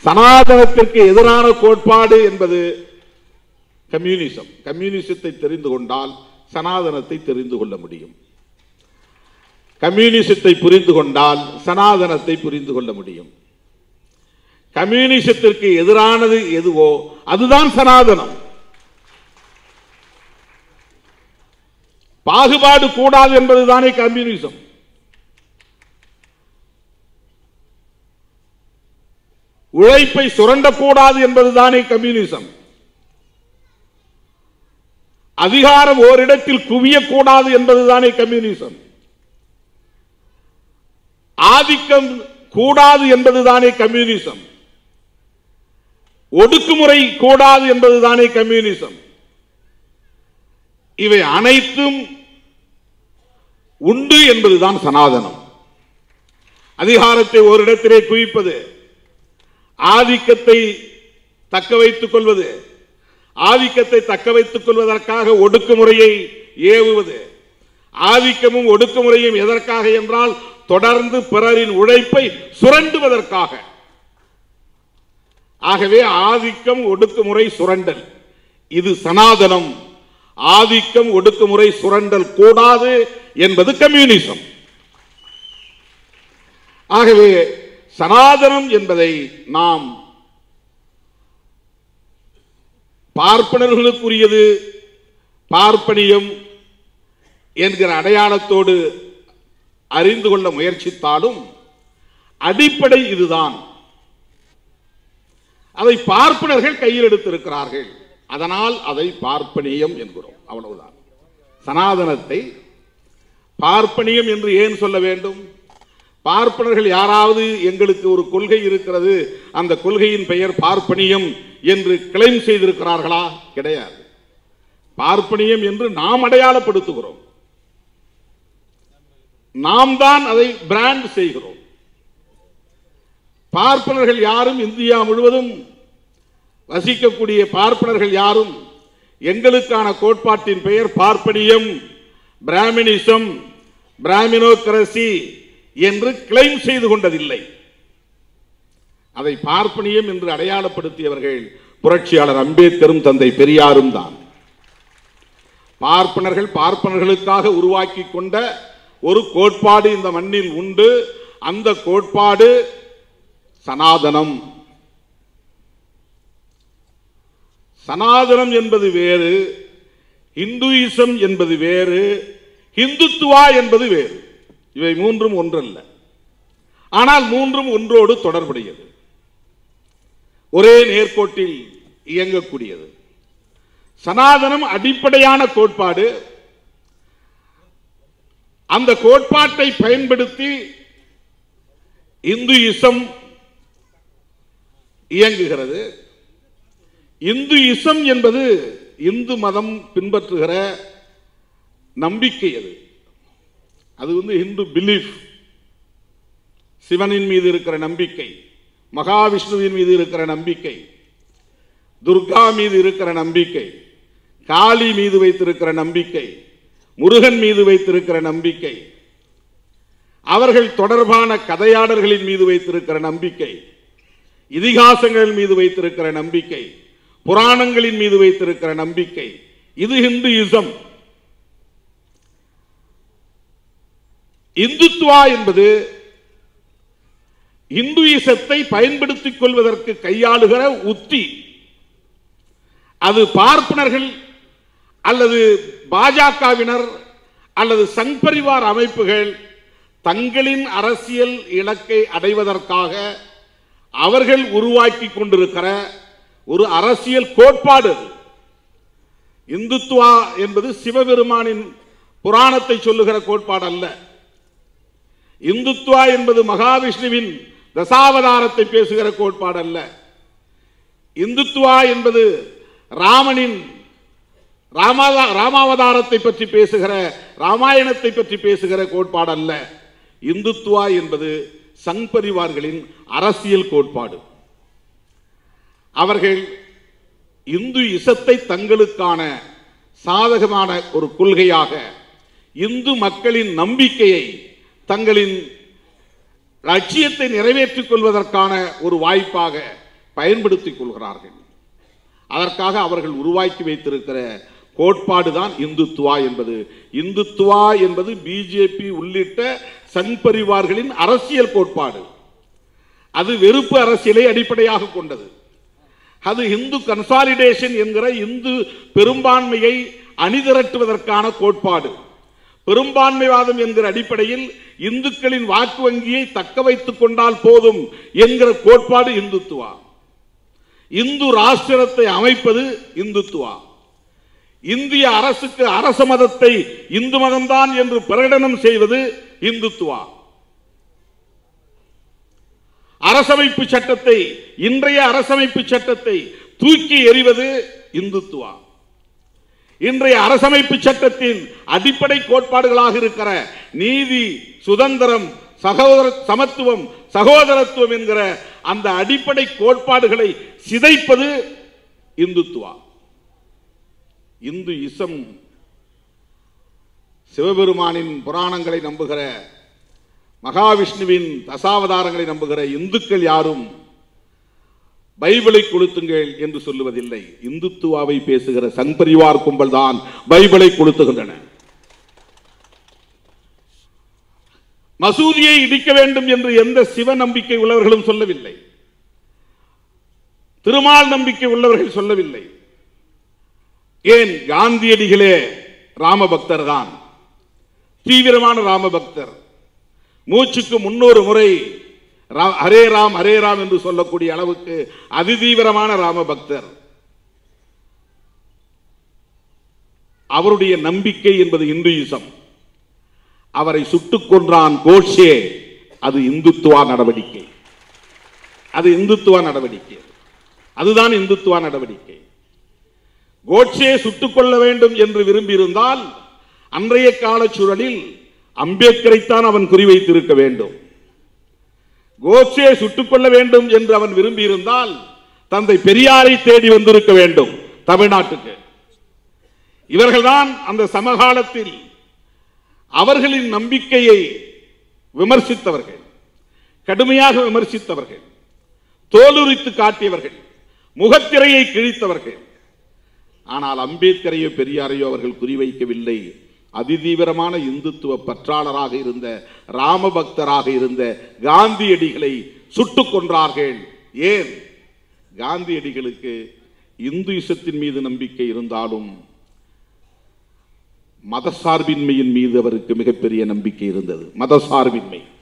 சனாதனத்திற்கு எதிரான கோட்பாடு என்பது கம்யூனிசம் கம்யூனிசத்தை தெரிந்து கொண்டால் சனாதனத்தை தெரிந்து கொள்ள முடியும் கம்யூனிசத்தை புரிந்து கொண்டால் சனாதனத்தை புரிந்து கொள்ள முடியும் கம்யூனிசத்திற்கு எதிரானது எதுவோ அதுதான் சனாதனம் பாகுபாடு கூடாது என்பதுதானே கம்யூனிசம் உழைப்பை சுரண்டக்கூடாது என்பதுதானே கம்யூனிசம் அதிகாரம் ஓரிடத்தில் குவியக்கூடாது என்பதுதானே கம்யூனிசம் ஆதிக்கம் கூடாது என்பதுதானே கம்யூனிசம் ஒடுக்குமுறை கூடாது என்பதுதானே கம்யூனிசம் இவை அனைத்தும் உண்டு என்பதுதான் சனாதனம் அதிகாரத்தை ஓரிடத்திலே குவிப்பது ஆதிக்கத்தை தக்க வைத்துக் கொள்வது ஆதிக்கத்தை தக்க வைத்துக் கொள்வதற்காக ஒடுக்குமுறையை ஏவுவது ஆதிக்கமும் ஒடுக்குமுறையும் எதற்காக என்றால் தொடர்ந்து பிறரின் உழைப்பை சுரண்டுவதற்காக ஆகவே ஆதிக்கம் ஒடுக்குமுறை சுரண்டல் இது சனாதனம் ஆதிக்கம் ஒடுக்குமுறை சுரண்டல் கூடாது என்பது கம்யூனிசம் ஆகவே சனாதனம் என்பதை நாம் பார்ப்பனர்களுக்குரியது பார்ப்பனியம் என்கிற அடையாளத்தோடு அறிந்து கொள்ள முயற்சித்தாலும் அடிப்படை இதுதான் அதை பார்ப்பனர்கள் கையில் எடுத்திருக்கிறார்கள் அதனால் அதை பார்ப்பனியம் என்கிறோம் அவ்வளவுதான் சனாதனத்தை பார்ப்பனியம் என்று ஏன் சொல்ல வேண்டும் பார்ப்பனர்கள் யாராவது எங்களுக்கு ஒரு கொள்கை இருக்கிறது அந்த கொள்கையின் பெயர் பார்ப்பனியம் என்று கிளைம் செய்திருக்கிறார்களா கிடையாது பார்ப்பனியம் என்று நாம் அடையாளப்படுத்துகிறோம் நாம் தான் அதை பிராண்ட் செய்கிறோம் பார்ப்பனர்கள் யாரும் இந்தியா முழுவதும் வசிக்கக்கூடிய பார்ப்பனர்கள் யாரும் எங்களுக்கான கோட்பாட்டின் பெயர் பார்ப்பனியம் பிராமினிசம் பிராமினோக்ரசி என்று கிளைம் செய்து கொண்டதில்லை அதை பார்ப்பனியம் என்று அடையாளப்படுத்தியவர்கள் புரட்சியாளர் அம்பேத்கரும் தந்தை பெரியாரும் தான் பார்ப்பனர்கள் பார்ப்பனர்களுக்காக உருவாக்கி கொண்ட ஒரு கோட்பாடு இந்த மண்ணில் உண்டு அந்த கோட்பாடு சனாதனம் சனாதனம் என்பது வேறு இந்துயிசம் என்பது வேறு இந்துத்துவா என்பது வேறு இவை மூன்றும் ஒன்றல்ல ஆனால் மூன்றும் ஒன்றோடு தொடர்புடையது ஒரே நேர்கோட்டில் இயங்கக்கூடியது சனாதனம் அடிப்படையான கோட்பாடு அந்த கோட்பாட்டை பயன்படுத்தி இந்துயிசம் இயங்குகிறது இந்து இசம் என்பது இந்து மதம் பின்பற்றுகிற நம்பிக்கை அது அது வந்து இந்து பிலீஃப் சிவனின் மீது இருக்கிற நம்பிக்கை மகாவிஷ்ணுவின் மீது இருக்கிற நம்பிக்கை துர்கா மீது இருக்கிற நம்பிக்கை காளி மீது வைத்திருக்கிற நம்பிக்கை முருகன் மீது வைத்திருக்கிற நம்பிக்கை அவர்கள் தொடர்பான கதையாடல்களின் மீது வைத்திருக்கிற நம்பிக்கை இதிகாசங்கள் மீது வைத்திருக்கிற நம்பிக்கை புராணங்களின் மீது வைத்திருக்கிற நம்பிக்கை இது இந்துயிசம் இந்துத்துவா என்பது இந்துயிசத்தை பயன்படுத்திக் கொள்வதற்கு கையாளுகிற உத்தி அது பார்ப்பனர்கள் அல்லது பாஜகவினர் அல்லது சங் பரிவார் அமைப்புகள் தங்களின் அரசியல் இலக்கை அடைவதற்காக அவர்கள் உருவாக்கி கொண்டிருக்கிற ஒரு அரசியல் கோட்பாடு அது. இந்துத்துவா என்பது சிவபெருமானின் புராணத்தை சொல்லுகிற கோட்பாடு அல்ல இந்துத்துவா என்பது மகாவிஷ்ணுவின் தசாவதாரத்தை பேசுகிற கோட்பாடு அல்ல இந்துத்துவா என்பது ராமனின் ராமாவா ராமாவதாரத்தை பற்றி பேசுகிற ராமாயணத்தை பற்றி பேசுகிற கோட்பாடு அல்ல இந்துத்துவா என்பது சங் பரிவார்களின் அரசியல் கோட்பாடு அவர்கள் இந்து இசத்தை தங்களுக்கான சாதகமான ஒரு கொள்கையாக இந்து மக்களின் நம்பிக்கையை தங்களின் லட்சியத்தை நிறைவேற்றிக் கொள்வதற்கான ஒரு வாய்ப்பாக பயன்படுத்திக் கொள்கிறார்கள் அதற்காக அவர்கள் உருவாக்கி வைத்திருக்கிற கோட்பாடு தான் இந்துத்துவா என்பது இந்துத்துவா என்பது பிஜேபி உள்ளிட்ட சங் பரிவார்களின் அரசியல் கோட்பாடு அது வெறுப்பு அரசியலை அடிப்படையாக கொண்டது அது இந்து கன்சாலிடேஷன் என்கிற இந்து பெரும்பான்மையை அணிதிரட்டுவதற்கான கோட்பாடு பெரும்பான்மைவாதம் என்கிற அடிப்படையில் இந்துக்களின் வாக்கு வங்கியை தக்க வைத்துக் கொண்டால் போதும் என்கிற கோட்பாடு இந்துத்துவா இந்து ராஷ்டிரத்தை அமைப்பது இந்துத்துவா இந்திய அரசுக்கு அரச மதத்தை இந்து மதம்தான் என்று பிரகடனம் செய்வது இந்துத்துவா அரசமைப்பு சட்டத்தை இன்றைய அரசமைப்பு சட்டத்தை தூக்கி எறிவது இந்துத்துவா இன்றைய அரசமைப்பு சட்டத்தின் அடிப்படை கோட்பாடுகளாக இருக்கிற நீதி சுதந்திரம் சகோதர சமத்துவம் சகோதரத்துவம் என்கிற அந்த அடிப்படை கோட்பாடுகளை சிதைப்பது இந்துத்துவா இந்து இசம் சிவபெருமானின் புராணங்களை நம்புகிற மகாவிஷ்ணுவின் தசாவதாரங்களை நம்புகிற இந்துக்கள் யாரும் பைபிளை கொளுத்துங்கள் என்று சொல்லுவதில்லை இந்துத்துவாவை பேசுகிற சங்பரிவார் கும்பல் தான் பைபிளை கொளுத்துகின்றன மசூதியை இடிக்க வேண்டும் என்று எந்த சிவ நம்பிக்கை உள்ளவர்களும் சொல்லவில்லை திருமால் நம்பிக்கை உள்ளவர்கள் சொல்லவில்லை ஏன் காந்தியடிகளே ராமபக்தர் தான் தீவிரமான ராமபக்தர் மூச்சுக்கு முன்னூறு முறை ரா- ஹரே ராம் ஹரே ராம் என்று சொல்லக்கூடிய அளவுக்கு அதிதீவிரமான ராம பக்தர் அவருடைய நம்பிக்கை என்பது இந்துயிசம் அவரை சுட்டுக் கொன்றான் கோட்சே அது இந்துத்துவா நடவடிக்கை அது இந்துத்துவா நடவடிக்கை அதுதான் இந்துத்துவா நடவடிக்கை கோட்சே சுட்டுக் கொள்ள வேண்டும் என்று விரும்பியிருந்தால் அன்றைய கால சூழலில் அம்பேத்கரைத்தான் அவன் குறிவைத்திருக்க வேண்டும் கோட்சே சுட்டுக் கொள்ள வேண்டும் என்று அவன் விரும்பியிருந்தால் தந்தை பெரியாரை தேடி வந்திருக்க வேண்டும் தமிழ்நாட்டுக்கு இவர்கள்தான் அந்த சமகாலத்தில் அவர்களின் நம்பிக்கையை விமர்சித்தவர்கள் கடுமையாக விமர்சித்தவர்கள் தோலுரித்து காட்டியவர்கள் முகத்திரையை கிழித்தவர்கள் ஆனால் அம்பேத்கரையோ பெரியாரையோ அவர்கள் குறிவைக்கவில்லை அதிதீவிரமான இந்துத்துவ பற்றாளராக இருந்த ராமபக்தராக இருந்த காந்தியடிகளை சுட்டுக் கொன்றார்கள் ஏன் காந்தியடிகளுக்கு இந்துயிசத்தின் மீது நம்பிக்கை இருந்தாலும் மதசார்பின்மையின் மீது அவருக்கு மிகப்பெரிய நம்பிக்கை இருந்தது மதசார்பின்மை